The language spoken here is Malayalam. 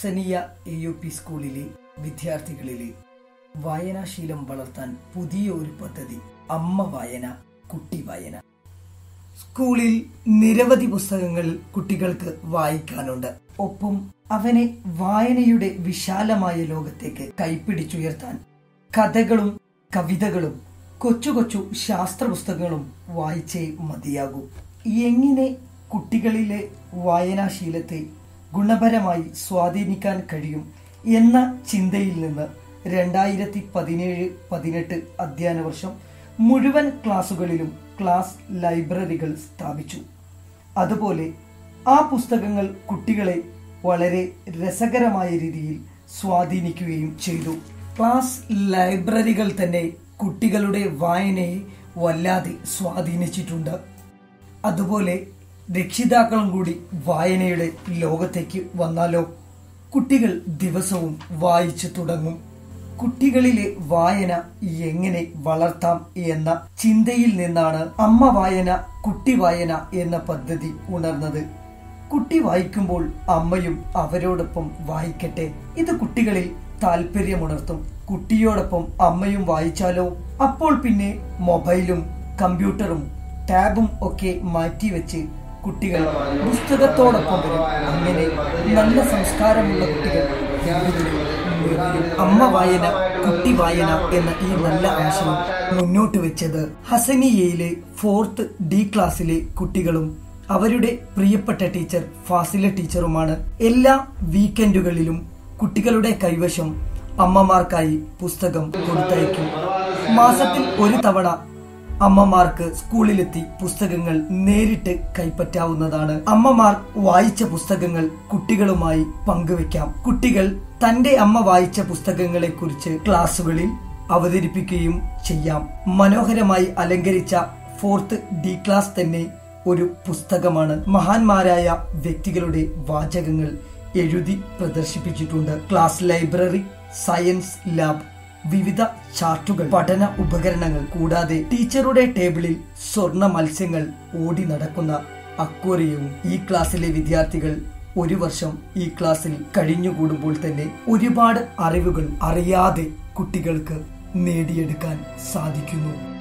ഹസനിയ എ യു പി സ്കൂളിലെ വിദ്യാർത്ഥികളിലെ വായനാശീലം വളർത്താൻ പുതിയ ഒരു പദ്ധതി അമ്മ വായന കുട്ടി വായന സ്കൂളിൽ നിരവധി പുസ്തകങ്ങൾ കുട്ടികൾക്ക് വായിക്കാനുണ്ട് ഒപ്പം അവനെ വായനയുടെ വിശാലമായ ലോകത്തേക്ക് കൈപ്പിടിച്ചുയർത്താൻ കഥകളും കവിതകളും കൊച്ചു കൊച്ചു ശാസ്ത്ര പുസ്തകങ്ങളും വായിച്ചേ മതിയാകൂ എങ്ങനെ കുട്ടികളിലെ വായനാശീലത്തെ ഗുണപരമായി സ്വാധീനിക്കാൻ കഴിയും എന്ന ചിന്തയിൽ നിന്ന് രണ്ടായിരത്തി പതിനേഴ് പതിനെട്ട് അധ്യയന വർഷം മുഴുവൻ ക്ലാസുകളിലും ക്ലാസ് ലൈബ്രറികൾ സ്ഥാപിച്ചു അതുപോലെ ആ പുസ്തകങ്ങൾ കുട്ടികളെ വളരെ രസകരമായ രീതിയിൽ സ്വാധീനിക്കുകയും ചെയ്തു ക്ലാസ് ലൈബ്രറികൾ തന്നെ കുട്ടികളുടെ വായനയെ വല്ലാതെ സ്വാധീനിച്ചിട്ടുണ്ട് അതുപോലെ രക്ഷിതാക്കളും കൂടി വായനയുടെ ലോകത്തേക്ക് വന്നാലോ കുട്ടികൾ ദിവസവും വായിച്ചു തുടങ്ങും കുട്ടികളിലെ വായന എങ്ങനെ വളർത്താം എന്ന ചിന്തയിൽ നിന്നാണ് അമ്മ വായന കുട്ടി വായന എന്ന പദ്ധതി ഉണർന്നത് കുട്ടി വായിക്കുമ്പോൾ അമ്മയും അവരോടൊപ്പം വായിക്കട്ടെ ഇത് കുട്ടികളിൽ താല്പര്യമുണർത്തും കുട്ടിയോടൊപ്പം അമ്മയും വായിച്ചാലോ അപ്പോൾ പിന്നെ മൊബൈലും കമ്പ്യൂട്ടറും ടാബും ഒക്കെ മാറ്റിവെച്ച് കുട്ടികൾ പുസ്തകത്തോടൊപ്പം വരും അങ്ങനെ നല്ല സംസ്കാരമുള്ള കുട്ടികൾ വീടുകളിൽ നിറയും. അമ്മ വായന കുട്ടി വായന എന്ന ഈ നല്ല ആശയം മുന്നോട്ട് വെച്ചത് ഹസനിയയിലെ ഫോർത്ത് ഡി ക്ലാസ്സിലെ കുട്ടികളും അവരുടെ പ്രിയപ്പെട്ട ടീച്ചർ ഫാസില ടീച്ചറുമാണ് എല്ലാ വീക്കെൻഡുകളിലും കുട്ടികളുടെ കൈവശം അമ്മമാർക്കായി പുസ്തകം കൊടുത്തയക്കും മാസത്തിൽ ഒരു തവണ അമ്മമാർക്ക് സ്കൂളിലെത്തി പുസ്തകങ്ങൾ നേരിട്ട് കൈപ്പറ്റാവുന്നതാണ് അമ്മമാർ വായിച്ച പുസ്തകങ്ങൾ കുട്ടികളുമായി പങ്കുവെക്കാം കുട്ടികൾ തന്റെ അമ്മ വായിച്ച പുസ്തകങ്ങളെ കുറിച്ച് ക്ലാസുകളിൽ അവതരിപ്പിക്കുകയും ചെയ്യാം മനോഹരമായി അലങ്കരിച്ച ഫോർത്ത് ഡി ക്ലാസ് തന്നെ ഒരു പുസ്തകമാണ് മഹാന്മാരായ വ്യക്തികളുടെ വാചകങ്ങൾ എഴുതി പ്രദർശിപ്പിച്ചിട്ടുണ്ട് ക്ലാസ് ലൈബ്രറി സയൻസ് ലാബ് വിവിധ ചാർട്ടുകൾ പഠന ഉപകരണങ്ങൾ കൂടാതെ ടീച്ചറുടെ ടേബിളിൽ സ്വർണ മത്സ്യങ്ങൾ ഓടി നടക്കുന്ന അക്വേറിയവും ഈ ക്ലാസ്സിലെ വിദ്യാർത്ഥികൾ ഒരു വർഷം ഈ ക്ലാസ്സിൽ കഴിഞ്ഞുകൂടുമ്പോൾ തന്നെ ഒരുപാട് അറിവുകൾ അറിയാതെ കുട്ടികൾക്ക് നേടിയെടുക്കാൻ സാധിക്കുന്നു